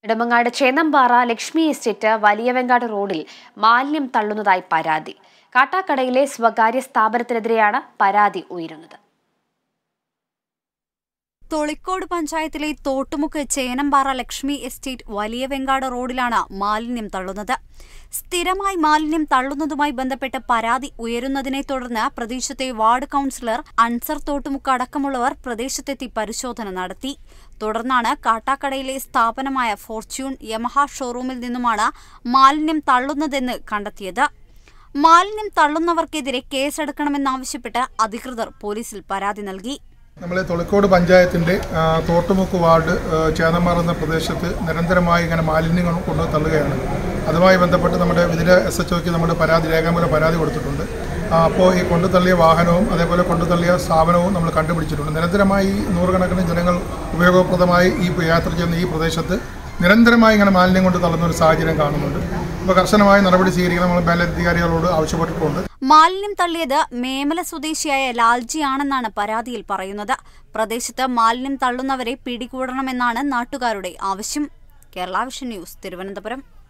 Nedumangad ചേന്നമ്പാറ Lakshmi estate വലിയ വെങ്കാട് റോഡിൽ മാലിന്യം തള്ളുന്നതായി പരാതി കാട്ടാക്കടയിലെ സ്വകാര്യ സ്ഥാപനത്തിനെതിരെയാണ് പരാതി ഉയരുന്നത് തൊളിക്കോട് പഞ്ചായത്തിലെ തോട്ടുമുക്ക് ചേനമ്പാറ ലക്ഷ്മി എസ്റ്റേറ്റ് വലിയ വെങ്കാട് റോഡിലാണ് മാലിന്യം തള്ളുന്നത് സ്ഥിരമായി മാലിന്യം തള്ളുന്നതുമായി ബന്ധപ്പെട്ട് പരാതി ഉയരുന്നതിനെ തുടർന്ന് പ്രദേശത്തെ വാർഡ് കൌൺസിലർ അൻസർ തോട്ടുമുക്ക് അടക്കമുള്ളവർ പ്രദേശത്തെത്തി പരിശോധന നടത്തി തുടർന്നാണ് കാട്ടാക്കടയിലെ സ്ഥാപനമായ ഫോർച്യൂൺ യമഹ ഷോറൂമിൽ നിന്നുമാണ് മാലിന്യം തള്ളുന്നതെന്ന് കണ്ടെത്തിയത് മാലിന്യം തള്ളുന്നവർക്കെതിരെ കേസെടുക്കണമെന്നാവശ്യപ്പെട്ട് അധികൃതർ പോലീസിൽ പരാതി നൽകി നമ്മളെ തൊളിക്കോട് പഞ്ചായത്തിൻ്റെ ആ, തോട്ടുമുക്ക് വാർഡ് ആ, ചേന്നമാർ എന്ന പ്രദേശത്ത് നിരന്തരമായി ഇങ്ങനെ മാലിന്യങ്ങൾ കൊണ്ട് തള്ളുകയാണ് അതുമായി ബന്ധപ്പെട്ട് നമ്മുടെ ഇതിലെ എസ് എച്ച് ഒക്ക് നമ്മൾ പരാതി രേഖാമൂലം പരാതി കൊടുത്തിട്ടുണ്ട് ആ, അപ്പോൾ ഈ കൊണ്ടു തള്ളിയ വാഹനവും അതേപോലെ കൊണ്ടു തള്ളിയ സ്ഥാപനവും നമ്മൾ കണ്ടുപിടിച്ചിട്ടുണ്ട് നിരന്തരമായി നൂറുകണക്കിന് ജനങ്ങൾ ഉപയോഗപ്രദമായി ഈ യാത്ര ചെയ്യുന്ന ഈ പ്രദേശത്ത് നിരന്തരമായി ഇങ്ങനെ മാലിന്യം കൊണ്ട് തള്ളുന്ന ഒരു സാഹചര്യം കാണുന്നുണ്ട് അപ്പോൾ കർശനമായ നടപടി സ്വീകരിക്കണം നമ്മൾ മേലധികാരികളോട് ആവശ്യപ്പെട്ടിട്ടുണ്ട് മാലിന്യം തള്ളിയത് മേമല സ്വദേശിയായ ലാൽജിയാണെന്നാണ് പരാതിയിൽ പറയുന്നത് പ്രദേശത്ത് മാലിന്യം തള്ളുന്നവരെ പിടികൂടണമെന്നാണ് നാട്ടുകാരുടെ ആവശ്യം കേരള വിഷൻ ന്യൂസ് തിരുവനന്തപുരം